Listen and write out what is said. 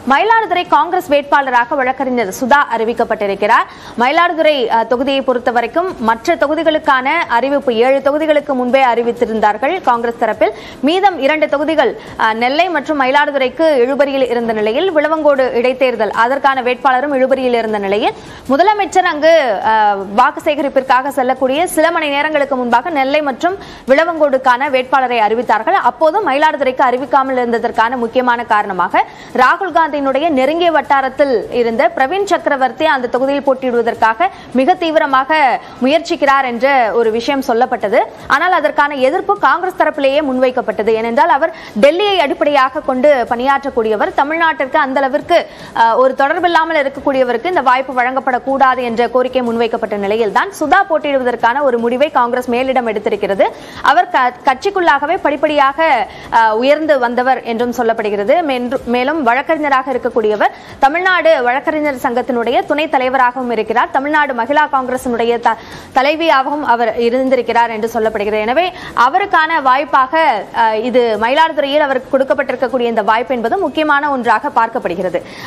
மயிலாடுதுறை காங்கிரஸ் வேட்பாளராக வழக்கறிஞர் சுதா அறிவிக்கப்பட்டிருக்கிறார் மயிலாடுதுறை அஹ், தொகுதியை பொறுத்தவரைக்கும் மற்ற தொகுதிகளுக்கான அறிவிப்பு ஏழு தொகுதிகளுக்கு முன்பே அறிவித்திருந்தார்கள் காங்கிரஸ் தரப்பில் மீதம் இரண்டு தொகுதிகள் அஹ், நெல்லை மற்றும் மயிலாடுதுறைக்கு இழுபறியில் இருந்த நிலையில் விளவங்கோடு இடைத்தேர்தல் அதற்கான வேட்பாளரும் இழுபறியில் இருந்த நிலையில் முதலமைச்சர் அங்கு அஹ், வாக்கு சேகரிப்பிற்காக செல்லக்கூடிய சில மணி நேரங்களுக்கு முன்பாக நெல்லை மற்றும் விளவங்கோடுக்கான வேட்பாளரை அறிவித்தார்கள் அப்போதும் மயிலாடுதுறைக்கு அறிவிக்காமல் இருந்ததற்கான முக்கியமான காரணமாக ராகுல் காந்தியினுடைய நெருங்கிய வட்டாரத்தில் இருந்த பிரவீன் சக்கரவர்த்தி அந்த தொகுதியில் போட்டியிடுவதற்காக மிக தீவிரமாக முயற்சிக்கிறார் என்ற ஒரு விஷயம் சொல்லப்பட்டது ஆனால் அதற்கான எதிர்ப்பு காங்கிரஸ் தரப்பிலேயே முன்வைக்கப்பட்டது ஏனென்றால் அவர் டெல்லியை அடிப்படையாக கொண்டு பணியாற்றக்கூடியவர் தமிழ்நாட்டிற்கு அந்த அளவிற்கு அஹ், ஒரு தொடர்பில்லாமல் இருக்கக்கூடியவருக்கு இந்த வாய்ப்பு வழங்கப்படக்கூடாது என்ற கோரிக்கை முன்வைக்கப்பட்ட நிலையில் தான் சுதா போட்டியிடுவதற்கான ஒரு முடிவை காங்கிரஸ் மேலிடம் எடுத்திருக்கிறது அவர் க- கட்சிக்குள்ளாகவே படிப்படியாக அஹ், உயர்ந்து வந்தவர் என்றும் சொல்லப்படுகிறது மென்று- மேலும் வழக்கறிஞராக இருக்கக்கூடியவர் தமிழ்நாடு வழக்கறிஞர் சங்கத்தினுடைய துணைத் தலைவராகவும் இருக்கிறார் தமிழ்நாடு மகிழா காங்கிரசினுடைய த- தலைவியாகவும் அவர் இருந்திருக்கிறார் என்று சொல்லப்படுகிறது எனவே அவருக்கான வாய்ப்பாக அஹ், இது மயிலாடுதுறையில் அவருக்கு கொடுக்கப்பட்டிருக்கக்கூடிய இந்த வாய்ப்பு என்பது முக்கியமான ஒன்றாக பார்க்கப்படுகிறது